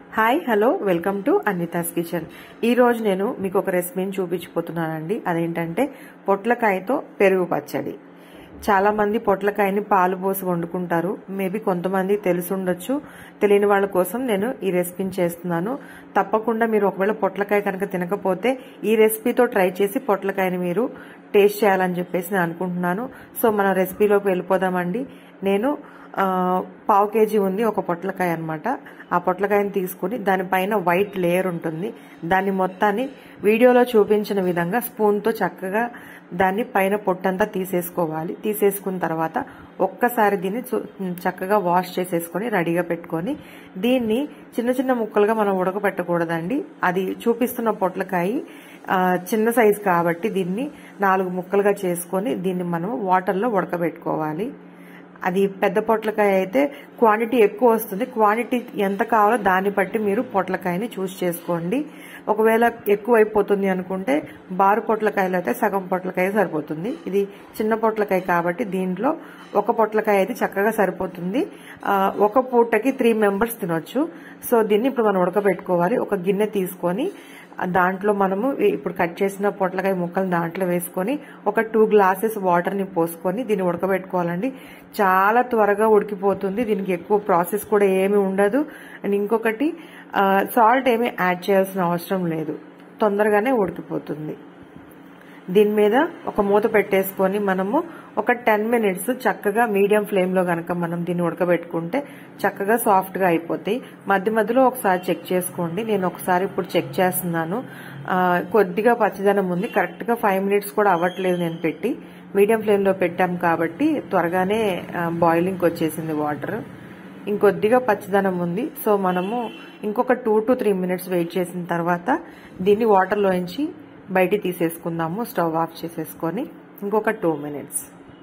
hi hello welcome to Anvita's kitchen ఈ రోజు నేను మీకు ఒక రెసిపీని చూపించిపోతున్నానండి అదేంటంటే పొట్లకాయతో పెరుగు పచ్చడి చాలా మంది పొట్లకాయని పాలు పోసి వండుకుంటారు మేబీ కొంతమంది తెలిసి ఉండొచ్చు తెలియని వాళ్ళ కోసం నేను ఈ రెసిపీని చేస్తున్నాను తప్పకుండా మీరు ఒకవేళ పొట్లకాయ కనుక తినకపోతే ఈ రెసిపీతో ట్రై చేసి పొట్లకాయని మీరు టేస్ట్ చేయాలని చెప్పేసి నేను అనుకుంటున్నాను సో మన రెసిపీలోకి వెళ్ళిపోదామండి నేను ఆ, పావు కేజీ ఉంది ఒక పొట్లకాయ అన్నమాట ఆ పొట్లకాయని తీసుకుని దానిపైన వైట్ లేయర్ ఉంటుంది దాన్ని మొత్తాన్ని వీడియోలో చూపించిన విధంగా స్పూన్తో చక్కగా దాన్ని పైన పొట్టంతా తీసేసుకోవాలి తీసేసుకున్న తర్వాత ఒక్కసారి దీన్ని చు- చక్కగా వాష్ చేసేసుకొని రెడీగా పెట్టుకొని దీన్ని చిన్న చిన్న ముక్కలుగా మనం ఉడకపెట్టకూడదండి అది చూపిస్తున్న పొట్లకాయ ఆ, చిన్న సైజు కాబట్టి దీన్ని నాలుగు ముక్కలుగా చేసుకొని దీన్ని మనం వాటర్లో ఉడకబెట్టుకోవాలి అది పెద్ద పొట్లకాయ అయితే క్వాంటిటీ ఎక్కువ వస్తుంది క్వాంటిటీ ఎంత కావాలో దాన్ని బట్టి మీరు పొట్లకాయని చూస్ చేసుకోండి ఒకవేళ ఎక్కువ అయిపోతుంది అనుకుంటే బారు పొట్లకాయలు అయితే సగం పొట్లకాయ సరిపోతుంది ఇది చిన్న పొట్లకాయ కాబట్టి దీంట్లో ఒక పొట్లకాయ అయితే చక్కగా సరిపోతుంది ఆ, ఒక పూటకి త్రీ మెంబర్స్ తినొచ్చు సో దీన్ని ఇప్పుడు మనం ఉడకబెట్టుకోవాలి ఒక గిన్నె తీసుకొని ఆ దాంట్లో మనము ఇప్పుడు కట్ చేసిన పొట్లకాయ ముక్కలు దాంట్లో వేసుకొని ఒక టూ గ్లాసెస్ వాటర్ ని పోసుకొని దీన్ని ఉడకబెట్టుకోవాలండి చాలా త్వరగా ఉడికిపోతుంది దీనికి ఎక్కువ ప్రాసెస్ కూడా ఏమీ ఉండదు అండ్ ఇంకొకటి సాల్ట్ ఏమీ యాడ్ చేయాల్సిన అవసరం లేదు తొందరగానే ఉడికిపోతుంది దీని మీద ఒక మూత పెట్టేసుకొని మనము ఒక టెన్ మినిట్స్ చక్కగా మీడియం ఫ్లేమ్ లో గనక మనం దీన్ని ఉడకబెట్టుకుంటే చక్కగా సాఫ్ట్ గా అయిపోతాయి మధ్య మధ్యలో ఒకసారి చెక్ చేసుకోండి నేను ఒకసారి ఇప్పుడు చెక్ చేస్తున్నాను ఆ, కొద్దిగా పచ్చదనం ఉంది కరెక్ట్ గా ఫైవ్ మినిట్స్ కూడా అవ్వట్లేదు నేను పెట్టి మీడియం ఫ్లేమ్ లో పెట్టాం కాబట్టి త్వరగానే బాయిలింగ్ వచ్చేసింది వాటర్ ఇంకొద్దిగా పచ్చదనం ఉంది సో మనము ఇంకొక two to three minutes wait చేసిన తర్వాత దీన్ని వాటర్లోంచి బయటికి తీసేసుకుందాము స్టవ్ ఆఫ్ చేసేసుకొని ఇంకొక టూ మినిట్స్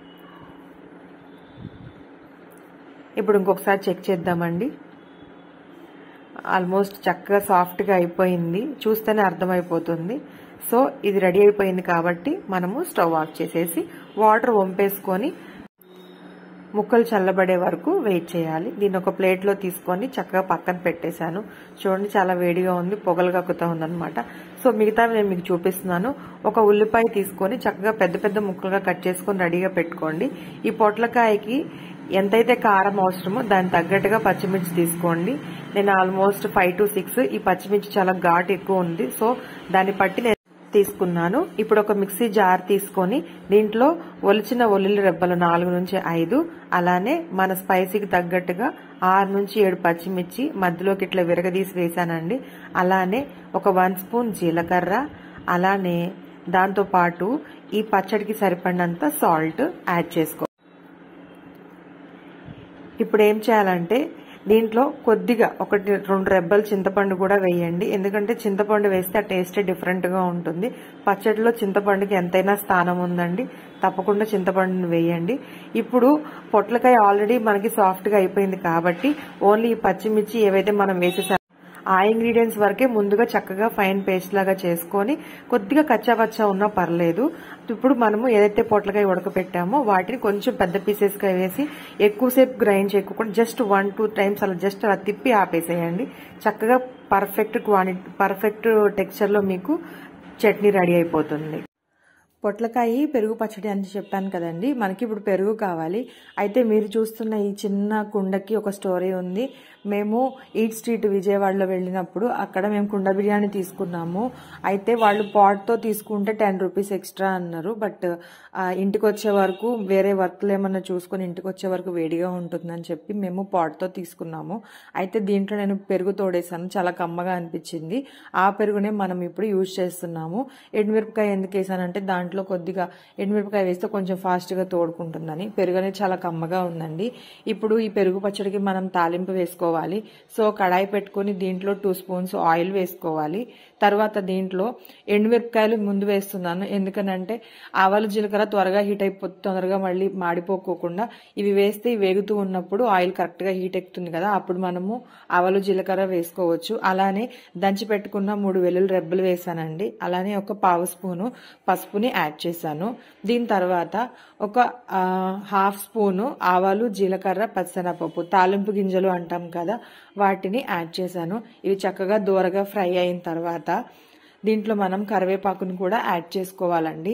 ఇప్పుడు ఇంకొకసారి చెక్ చేద్దామండి ఆల్మోస్ట్ చక్కగా సాఫ్ట్గా అయిపోయింది చూస్తేనే అర్థమైపోతుంది సో ఇది రెడీ అయిపోయింది కాబట్టి మనము స్టవ్ ఆఫ్ చేసేసి వాటర్ వంపేసుకొని ముక్కలు చల్లబడే వరకు వెయిట్ చేయాలి దీన్ని ఒక ప్లేట్లో తీసుకొని చక్కగా పక్కన పెట్టేశాను చూడండి చాలా వేడిగా ఉంది పొగలు కక్కుతా ఉందన్నమాట సో మిగతావి నేను మీకు చూపిస్తున్నాను ఒక ఉల్లిపాయ తీసుకొని చక్కగా పెద్ద పెద్ద ముక్కలుగా కట్ చేసుకొని రెడీగా పెట్టుకోండి ఈ పొట్లకాయకి ఎంతైతే కారం అవసరమో దానికి తగ్గట్టుగా పచ్చిమిర్చి తీసుకోండి నేను ఆల్మోస్ట్ ఫైవ్ టు సిక్స్ ఈ పచ్చిమిర్చి చాలా ఘాట్ ఎక్కువ ఉంది సో దాన్ని బట్టి నేను తీసుకున్నాను ఇప్పుడు ఒక మిక్సీ జార్ తీసుకొని దీంట్లో ఒలిచిన ఒల్లుల్లి రెబ్బలు నాలుగు నుంచి ఐదు అలానే మన స్పైసీకి తగ్గట్టుగా ఆరు నుంచి ఏడు పచ్చిమిర్చి మధ్యలోకి ఇట్లా విరగదీసి వేసానండి అలానే ఒక వన్ స్పూన్ జీలకర్ర అలానే దాంతో పాటు ఈ పచ్చడికి సరిపడినంత సాల్ట్ యాడ్ చేసుకో ఇప్పుడు ఏం చేయాలంటే దీంట్లో కొద్దిగా ఒకటి రెండు రెబ్బలు చింతపండు కూడా వేయండి ఎందుకంటే చింతపండు వేస్తే ఆ టేస్ట్ డిఫరెంట్ గా ఉంటుంది పచ్చడిలో చింతపండుకి ఎంతైనా స్థానం ఉందండి తప్పకుండా చింతపండుని వేయండి ఇప్పుడు పొట్లకాయ ఆల్రెడీ మనకి సాఫ్ట్ గా అయిపోయింది కాబట్టి ఓన్లీ ఈ పచ్చిమిర్చి ఏవైతే మనం వేసేసాం ఆ ఇంగ్రీడియంట్స్ వరకే ముందుగా చక్కగా ఫైన్ పేస్ట్ లాగా చేసుకొని కొద్దిగా కచ్చాపచ్చా ఉన్నా పర్లేదు ఇప్పుడు మనము ఏదైతే పొట్లకాయ ఉడకపెట్టామో వాటిని కొంచెం పెద్ద పీసెస్ గా వేసి ఎక్కువసేపు గ్రైండ్ చేయకుండా జస్ట్ వన్ టూ టైమ్స్ అలా జస్ట్ అలా తిప్పి ఆపేసేయండి చక్కగా పర్ఫెక్ట్ క్వాంటిటీ పర్ఫెక్ట్ టెక్స్చర్ లో మీకు చట్నీ రెడీ అయిపోతుంది పొట్లకాయ పెరుగు పచ్చడి అని చెప్పాను కదండి మనకి ఇప్పుడు పెరుగు కావాలి అయితే మీరు చూస్తున్న ఈ చిన్న కుండకి ఒక స్టోరీ ఉంది మేము ఈట్ స్ట్రీట్ విజయవాడలో వెళ్ళినప్పుడు అక్కడ మేము కుండ బిర్యానీ తీసుకున్నాము అయితే వాళ్ళు పాట్తో తీసుకుంటే టెన్ రూపీస్ ఎక్స్ట్రా అన్నారు బట్ ఆ, ఇంటికి వచ్చే వరకు వేరే వర్క్లు ఏమన్నా చూసుకొని ఇంటికి వచ్చే వరకు వేడిగా ఉంటుందని చెప్పి మేము పాట్తో తీసుకున్నాము అయితే దీంట్లో నేను పెరుగు తోడేసాను చాలా కమ్మగా అనిపించింది ఆ పెరుగునే మనం ఇప్పుడు యూజ్ చేస్తున్నాము ఎండుమిరపకాయ ఎందుకు వేసానంటే దాంట్లో కొద్దిగా ఎండుమిరపకాయ వేస్తే కొంచెం ఫాస్ట్గా తోడుకుంటుందని పెరుగు అనేది చాలా కమ్మగా ఉందండి ఇప్పుడు ఈ పెరుగు పచ్చడికి మనం తాలింపు వేసుకోవాలి సో కడాయి పెట్టుకొని దీంట్లో టూ స్పూన్స్ ఆయిల్ వేసుకోవాలి తర్వాత దీంట్లో ఎండుమిరపకాయలు ముందు వేస్తున్నాను ఎందుకనంటే ఆవాలు జీలకర్ర త్వరగా హీట్ అయిపో తొందరగా మళ్ళీ మాడిపోకోకుండా ఇవి వేస్తే ఇవి వేగుతూ ఉన్నప్పుడు ఆయిల్ కరెక్ట్ గా హీట్ ఎక్కుతుంది కదా అప్పుడు మనము ఆవాలు జీలకర్ర వేసుకోవచ్చు అలానే దంచి పెట్టుకున్న మూడు వెల్లుల్లి రెబ్బలు వేసానండి అలానే ఒక పావు స్పూను పసుపుని యాడ్ చేశాను దీని తర్వాత ఒక ఆ, హాఫ్ స్పూను ఆవాలు జీలకర్ర పచ్చనపప్పు తాలింపు గింజలు అంటాం కదా వాటిని యాడ్ చేశాను ఇవి చక్కగా దూరగా ఫ్రై అయిన తర్వాత దీంట్లో మనం కరివేపాకును కూడా యాడ్ చేసుకోవాలండి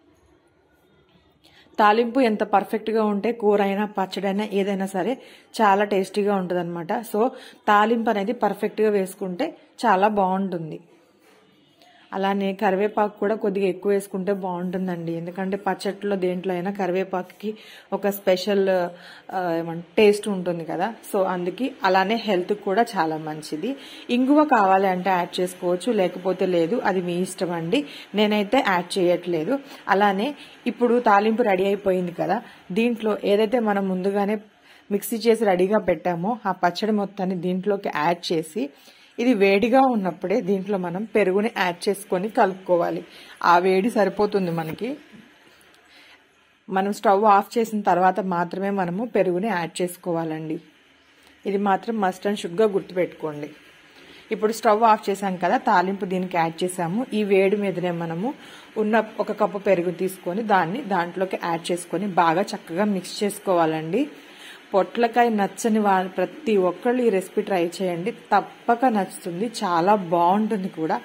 తాలింపు ఎంత పర్ఫెక్ట్గా ఉంటే కూర అయినా పచ్చడి అయినా ఏదైనా సరే చాలా టేస్టీగా ఉంటుంది సో తాలింపు అనేది పర్ఫెక్ట్గా వేసుకుంటే చాలా బాగుంటుంది అలానే కరివేపాకు కూడా కొద్దిగా ఎక్కువ వేసుకుంటే బాగుంటుందండి ఎందుకంటే పచ్చట్లో దేంట్లో అయినా కరివేపాకుకి ఒక స్పెషల్ ఏమంటే టేస్ట్ ఉంటుంది కదా సో అందుకే అలానే హెల్త్ కూడా చాలా మంచిది ఇంగువ కావాలి అంటే యాడ్ చేసుకోవచ్చు లేకపోతే లేదు అది మీ ఇష్టం అండి నేనైతే యాడ్ చేయట్లేదు అలానే ఇప్పుడు తాలింపు రెడీ అయిపోయింది కదా దీంట్లో ఏదైతే మనం ముందుగానే మిక్సీ చేసి రెడీగా పెట్టామో ఆ పచ్చడి మొత్తాన్ని దీంట్లోకి యాడ్ చేసి ఇది వేడిగా ఉన్నప్పుడే దీంట్లో మనం పెరుగుని యాడ్ చేసుకొని కలుపుకోవాలి ఆ వేడి సరిపోతుంది మనకి మనం స్టవ్ ఆఫ్ చేసిన తర్వాత మాత్రమే మనము పెరుగుని యాడ్ చేసుకోవాలండి ఇది మాత్రం మస్ట్ అండ్ షుడ్గా గుర్తుపెట్టుకోండి ఇప్పుడు స్టవ్ ఆఫ్ చేసాం కదా తాలింపు దీనికి యాడ్ చేసాము ఈ వేడి మీదనే మనము ఉన్న ఒక కప్పు పెరుగు తీసుకొని దాన్ని దాంట్లోకి యాడ్ చేసుకొని బాగా చక్కగా మిక్స్ చేసుకోవాలండి పొట్లకాయ నచ్చని వాళ్ళు ప్రతి ఒక్కళ్ళు ఈ రెసిపీ ట్రై చేయండి తప్పక నచ్చుతుంది చాలా బాగుంటుంది కూడా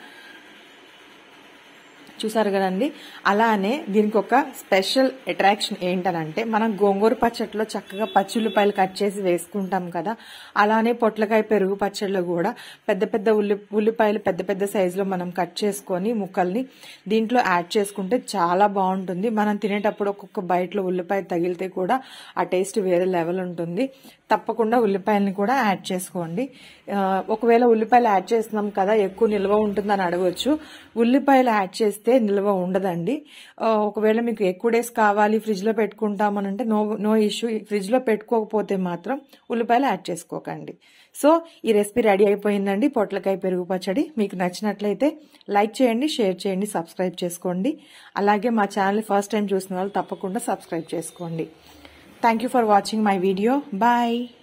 చూసారు కదండి అలానే దీనికి ఒక స్పెషల్ అట్రాక్షన్ ఏంటనంటే మనం గోంగూర పచ్చడిలో చక్కగా పచ్చిల్లిపాయలు కట్ చేసి వేసుకుంటాం కదా అలానే పొట్లకాయ పెరుగు పచ్చడిలో కూడా పెద్ద పెద్ద ఉల్లి ఉల్లిపాయలు పెద్ద పెద్ద సైజులో మనం కట్ చేసుకొని ముక్కల్ని దీంట్లో యాడ్ చేసుకుంటే చాలా బాగుంటుంది మనం తినేటప్పుడు ఒక్కొక్క బయటలో ఉల్లిపాయ తగిలితే కూడా ఆ టేస్ట్ వేరే లెవెల్ ఉంటుంది తప్పకుండా ఉల్లిపాయలని కూడా యాడ్ చేసుకోండి ఆ, ఒకవేళ ఉల్లిపాయలు యాడ్ చేస్తున్నాం కదా ఎక్కువ నిల్వ ఉంటుందని అడగవచ్చు ఉల్లిపాయలు యాడ్ చేస్తే నిల్వ ఉండదండి ఆ, ఒకవేళ మీకు ఎక్కువ డేస్ కావాలి ఫ్రిడ్జ్లో పెట్టుకుంటామనంటే నో నో ఇష్యూ ఫ్రిడ్జ్లో పెట్టుకోకపోతే మాత్రం ఉల్లిపాయలు యాడ్ చేసుకోకండి సో ఈ రెసిపీ రెడీ అయిపోయిందండి పొట్లకాయ పెరుగు పచ్చడి మీకు నచ్చినట్లయితే లైక్ చేయండి షేర్ చేయండి సబ్స్క్రైబ్ చేసుకోండి అలాగే మా ఛానల్ ఫస్ట్ టైం చూసిన వాళ్ళు తప్పకుండా సబ్స్క్రైబ్ చేసుకోండి thank you for watching my video bye